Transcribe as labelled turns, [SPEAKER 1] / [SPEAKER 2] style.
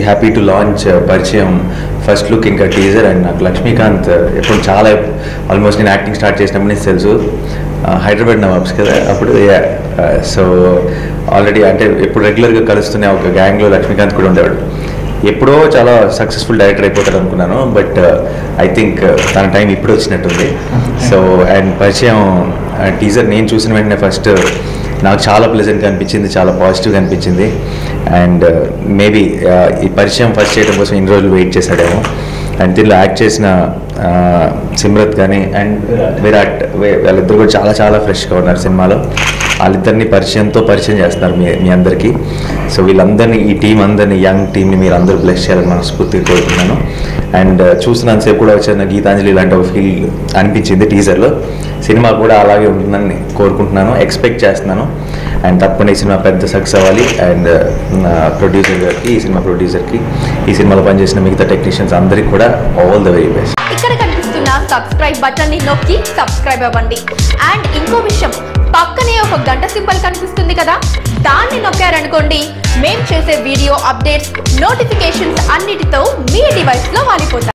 [SPEAKER 1] happy to launch పరిచయం first look ఇంకా teaser and నాకు లక్ష్మీకాంత్ ఎప్పుడు చాలా ఆల్మోస్ట్ నేను యాక్టింగ్ స్టార్ట్ చేసినప్పుడు నుంచి తెలుసు ఆ, హైదరాబాద్ నవాబ్స్ కదా అప్పుడు సో ఆల్రెడీ అంటే ఎప్పుడు రెగ్యులర్గా కలుస్తున్న ఒక గ్యాంగ్లో లక్ష్మీకాంత్ కూడా ఉండేవాడు ఎప్పుడో చాలా సక్సెస్ఫుల్ డైరెక్టర్ అయిపోతాడు అనుకున్నాను బట్ ఐ థింక్ తన టైం ఇప్పుడు వచ్చినట్టుంది సో అండ్ పరిచయం టీజర్ నేను చూసిన వెంటనే ఫస్ట్ నాకు చాలా ప్లెజెంట్గా అనిపించింది చాలా పాజిటివ్గా అనిపించింది అండ్ మేబీ ఈ పరిచయం ఫస్ట్ చేయడం కోసం ఇన్ని రోజులు వెయిట్ చేశాడేమో అండ్ దీనిలో యాక్ట్ చేసిన ఆ, సిమ్రత్ కానీ అండ్ విరాట్ వే- వాళ్ళిద్దరు కూడా చాలా చాలా ఫ్రెష్గా ఉన్నారు సినిమాలో వాళ్ళిద్దరిని పరిచయంతో పరిచయం చేస్తున్నారు మీ మీ అందరికీ సో వీళ్ళందరినీ ఈ టీం అందరినీ యంగ్ టీంని మీరు అందరూ బ్లెస్ చేయాలని మనస్ఫూర్తిగా కోరుతున్నాను అండ్ చూసినంతసేపు కూడా వచ్చిన గీతాంజలి లాంటి ఒక ఫీల్ అనిపించింది టీజర్లో సినిమా కూడా అలాగే ఉంటుందని కోరుకుంటున్నాను ఎక్స్పెక్ట్ చేస్తున్నాను అండ్ తప్పకుండా ఈ సినిమా పెద్ద సక్సెస్ అవ్వాలి అండ్ ప్రొడ్యూసర్ గారికి ఈ సినిమా ప్రొడ్యూసర్కి ఈ సినిమాలో పనిచేసిన మిగతా టెక్నీషియన్స్ అందరికీ కూడా ఆల్ ద వెరీ బెస్ట్
[SPEAKER 2] ఇక్కడ కనిపిస్తున్న సబ్స్క్రైబ్ బటన్ ని నొక్కి సబ్స్క్రైబ్ అవ్వండి అండ్ ఇంకో విషయం పక్కనే ఒక గంట సింబల్ కనిపిస్తుంది కదా దాన్ని నొక్కారనుకోండి మేం చేసే వీడియో అప్డేట్స్ నోటిఫికేషన్స్ అన్నిటితో మీ డివైస్ లో వాలిపోతాయి